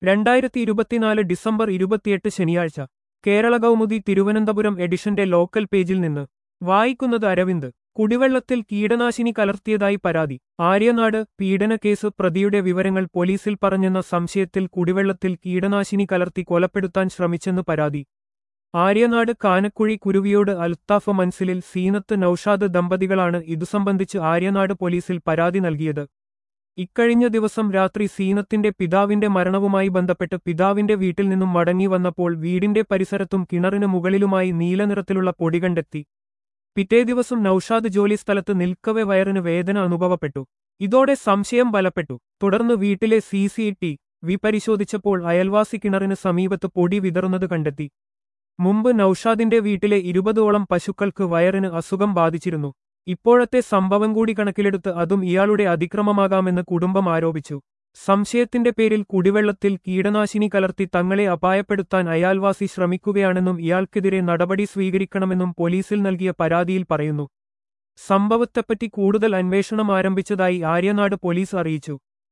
രണ്ടായിരത്തി ഇരുപത്തിനാല് ഡിസംബർ ഇരുപത്തിയെട്ട് ശനിയാഴ്ച കേരള കൗമുദി തിരുവനന്തപുരം എഡിഷന്റെ ലോക്കൽ പേജിൽ നിന്ന് വായിക്കുന്നത് അരവിന്ദ് കുടിവെള്ളത്തിൽ കീടനാശിനി കലർത്തിയതായി പരാതി ആര്യനാട് പീഡനക്കേസ് പ്രതിയുടെ വിവരങ്ങൾ പോലീസിൽ പറഞ്ഞെന്ന സംശയത്തിൽ കുടിവെള്ളത്തിൽ കീടനാശിനി കലർത്തി കൊലപ്പെടുത്താൻ ശ്രമിച്ചെന്ന് പരാതി ആര്യനാട് കാനക്കുഴി കുരുവിയോട് അൽത്താഫ് മൻസിലിൽ സീനത്ത് നൌഷാദ് ദമ്പതികളാണ് ഇതു സംബന്ധിച്ച് ആര്യനാട് പോലീസിൽ പരാതി നൽകിയത് ഇക്കഴിഞ്ഞ ദിവസം രാത്രി സീനത്തിന്റെ പിതാവിന്റെ മരണവുമായി ബന്ധപ്പെട്ട് പിതാവിന്റെ വീട്ടിൽ നിന്നും മടങ്ങി വന്നപ്പോൾ വീടിന്റെ പരിസരത്തും കിണറിന് മുകളിലുമായി നീലനിറത്തിലുള്ള പൊടി കണ്ടെത്തി പിറ്റേ ദിവസം നൌഷാദ് ജോലി സ്ഥലത്ത് നിൽക്കവെ വയറിന് വേദന അനുഭവപ്പെട്ടു ഇതോടെ സംശയം ബലപ്പെട്ടു തുടർന്ന് വീട്ടിലെ സി സി ടി വി പരിശോധിച്ചപ്പോൾ അയൽവാസി കിണറിന് സമീപത്ത് പൊടി വിതറുന്നത് കണ്ടെത്തി മുമ്പ് നൌഷാദിന്റെ വീട്ടിലെ ഇരുപതോളം പശുക്കൾക്ക് വയറിന് അസുഖം ബാധിച്ചിരുന്നു ഇപ്പോഴത്തെ സംഭവം കൂടി കണക്കിലെടുത്ത് അതും ഇയാളുടെ അതിക്രമമാകാമെന്ന് കുടുംബം ആരോപിച്ചു സംശയത്തിന്റെ പേരിൽ കുടിവെള്ളത്തിൽ കീടനാശിനി കലർത്തി തങ്ങളെ അപായപ്പെടുത്താൻ അയാൽവാസി ശ്രമിക്കുകയാണെന്നും ഇയാൾക്കെതിരെ നടപടി സ്വീകരിക്കണമെന്നും പോലീസിൽ നൽകിയ പരാതിയിൽ പറയുന്നു സംഭവത്തെപ്പറ്റി കൂടുതൽ അന്വേഷണം ആരംഭിച്ചതായി ആര്യനാട് പോലീസ് അറിയിച്ചു